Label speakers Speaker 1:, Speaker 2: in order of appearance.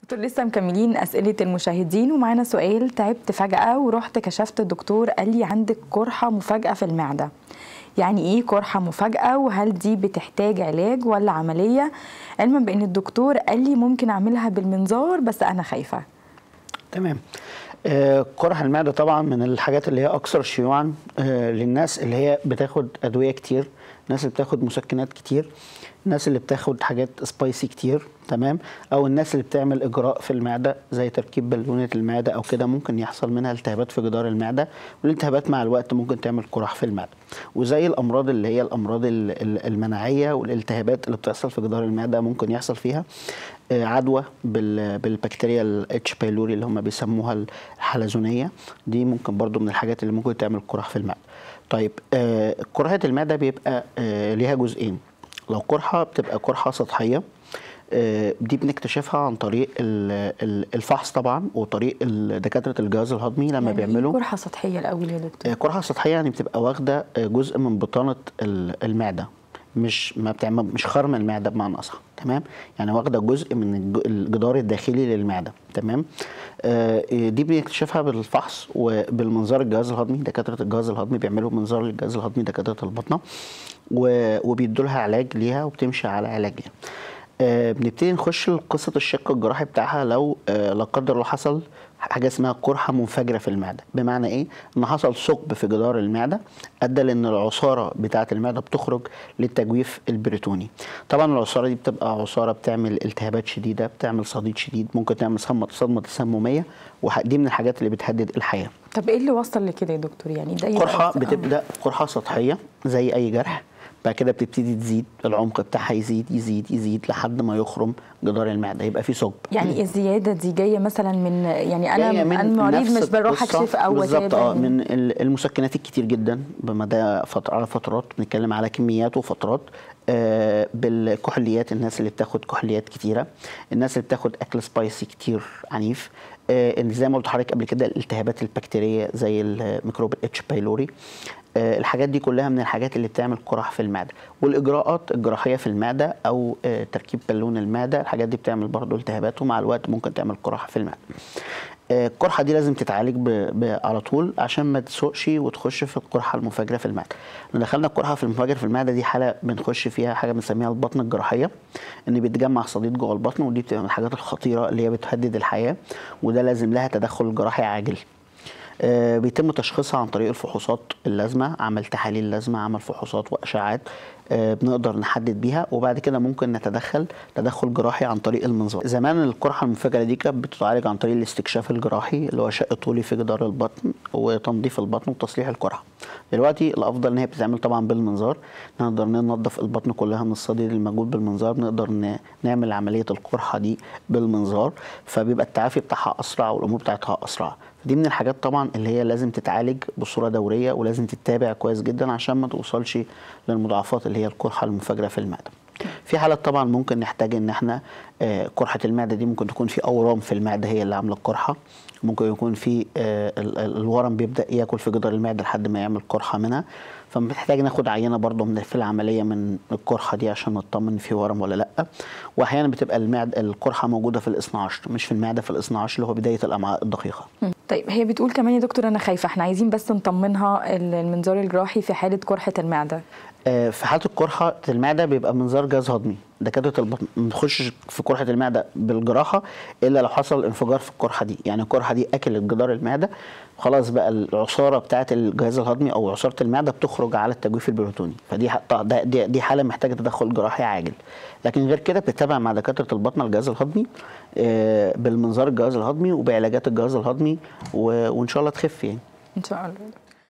Speaker 1: دكتور لسه مكملين اسئله المشاهدين ومعانا سؤال تعبت فجاه ورحت كشفت الدكتور قال لي عندك قرحه مفاجاه في المعده يعني ايه قرحه مفاجاه وهل دي بتحتاج علاج ولا عمليه علما بان الدكتور قال لي ممكن اعملها بالمنظار بس انا خايفه
Speaker 2: تمام آه، قرح المعده طبعا من الحاجات اللي هي اكثر شيوعا آه، للناس اللي هي بتاخد ادويه كتير الناس اللي بتاخد مسكنات كتير الناس اللي بتاخد حاجات سبايسي كتير تمام او الناس اللي بتعمل اجراء في المعده زي تركيب بالونه المعده او كده ممكن يحصل منها التهابات في جدار المعده والالتهابات مع الوقت ممكن تعمل قرح في المعده وزي الامراض اللي هي الامراض ال- ال- المناعيه والالتهابات اللي بتحصل في جدار المعده ممكن يحصل فيها آه، عدوى بال- بالبكتيريا الاتش بايلوري اللي هم بيسموها الحلزونيه دي ممكن برضو من الحاجات اللي ممكن تعمل قرح في المعده طيب آه، قرحه المعده بيبقى آه، ليها جزئين لو قرحه بتبقى قرحه سطحيه آه، دي بنكتشفها عن طريق ال- ال- الفحص طبعا وطريق ال- دكاتره الجهاز الهضمي لما
Speaker 1: يعني
Speaker 2: بيعملوا
Speaker 1: إيه قرحه سطحيه الاول يا دكتور
Speaker 2: آه، قرحه سطحيه يعني بتبقى واخده آه، جزء من بطانه ال- المعده مش ما بتعمل مش خرم المعده بمعنى اصح تمام يعني واخده جزء من الج- الجدار الداخلي للمعده تمام آه، دي بنكتشفها بالفحص وبالمنظار الجهاز الهضمي دكاتره الجهاز الهضمي بيعملوا منظار للجهاز الهضمي دكاتره البطنه و- وبيدوا لها علاج ليها وبتمشي على علاج ليها آه، بنبتدي نخش لقصه الشق الجراحي بتاعها لو آه، لا قدر الله حصل حاجه اسمها قرحه منفجره في المعده بمعنى ايه ان حصل ثقب في جدار المعده ادى لان العصاره بتاعه المعده بتخرج للتجويف البريتوني طبعا العصاره دي بتبقى عصاره بتعمل التهابات شديده بتعمل صديد شديد ممكن تعمل صدمه صدمه تسمميه ودي من الحاجات اللي بتهدد الحياه
Speaker 1: طب ايه اللي وصل لكده يا دكتور يعني ده يبقى
Speaker 2: قرحه
Speaker 1: إزاي؟ آه.
Speaker 2: بتبدا قرحه سطحيه زي اي جرح بعد كده بتبتدي تزيد العمق بتاعها يزيد يزيد يزيد لحد ما يخرم جدار المعده يبقى في ثقب
Speaker 1: يعني الزياده دي جايه مثلا من يعني انا
Speaker 2: جاية من
Speaker 1: انا مريض
Speaker 2: نفس
Speaker 1: مش بروح
Speaker 2: القصة
Speaker 1: اكشف او
Speaker 2: بالظبط
Speaker 1: أتابع
Speaker 2: اه
Speaker 1: يعني.
Speaker 2: من ال- المسكنات الكتير جدا بمدى فترة على فترات بنتكلم على كميات وفترات آه بالكحوليات الناس اللي بتاخد كحوليات كتيره الناس اللي بتاخد اكل سبايسي كتير عنيف آه اللي زي ما قلت لحضرتك قبل كده الالتهابات البكتيريه زي الميكروب الاتش بايلوري آه الحاجات دي كلها من الحاجات اللي بتعمل قرح في المعده والاجراءات الجراحيه في المعده او آه تركيب بالون المعده الحاجات دي بتعمل برضه التهابات ومع الوقت ممكن تعمل قرح في المعده آه، القرحه دي لازم تتعالج ب... ب... على طول عشان ما تسوقش وتخش في القرحه المفاجره في المعده لو دخلنا القرحه في المفاجره في المعده دي حاله بنخش فيها حاجه بنسميها البطن الجراحيه ان بيتجمع صديد جوه البطن ودي بتبقى من الحاجات الخطيره اللي هي بتهدد الحياه وده لازم لها تدخل جراحي عاجل آه، بيتم تشخيصها عن طريق الفحوصات اللازمه عمل تحاليل لازمه عمل فحوصات واشعاعات آه، بنقدر نحدد بيها وبعد كده ممكن نتدخل تدخل جراحي عن طريق المنظار زمان القرحه المنفجره دي كانت بتتعالج عن طريق الاستكشاف الجراحي اللي هو شق طولي في جدار البطن وتنظيف البطن وتصليح القرحه دلوقتي الافضل ان هي بتتعمل طبعا بالمنظار نقدر ننظف البطن كلها من الصديد الموجود بالمنظار بنقدر ن- نعمل عمليه القرحه دي بالمنظار فبيبقى التعافي بتاعها اسرع والامور بتاعتها اسرع دي من الحاجات طبعا اللي هي لازم تتعالج بصوره دوريه ولازم تتابع كويس جدا عشان ما توصلش للمضاعفات اللي هي القرحه المفاجره في المعده في حالات طبعا ممكن نحتاج ان احنا آه، قرحه المعده دي ممكن تكون في اورام في المعده هي اللي عامله القرحه ممكن يكون في آه، ال- ال- الورم بيبدا ياكل في جدار المعده لحد ما يعمل قرحه منها فبنحتاج ناخد عينه برضه من في العمليه من القرحه دي عشان نطمن ان في ورم ولا لا واحيانا بتبقى المعده القرحه موجوده في الاثنى عشر مش في المعده في الاثنى عشر اللي هو بدايه الامعاء الدقيقه
Speaker 1: مم. طيب هي بتقول كمان يا دكتور انا خايفه احنا عايزين بس نطمنها ال- المنظار الجراحي في حاله قرحه المعده
Speaker 2: آه، في حاله القرحه المعده بيبقى منظار جهاز هضمي دكاتره البطن ما بنخشش في قرحه المعده بالجراحه الا لو حصل انفجار في القرحه دي يعني القرحه دي اكلت جدار المعده خلاص بقى العصاره بتاعه الجهاز الهضمي او عصاره المعده بتخرج على التجويف البروتوني فدي ح- ده- دي, دي حاله محتاجه تدخل جراحي عاجل لكن غير كده بتتابع مع دكاتره البطن الجهاز الهضمي آه، بالمنظار الجهاز الهضمي وبعلاجات الجهاز الهضمي و- وان شاء الله تخف يعني
Speaker 1: ان شاء الله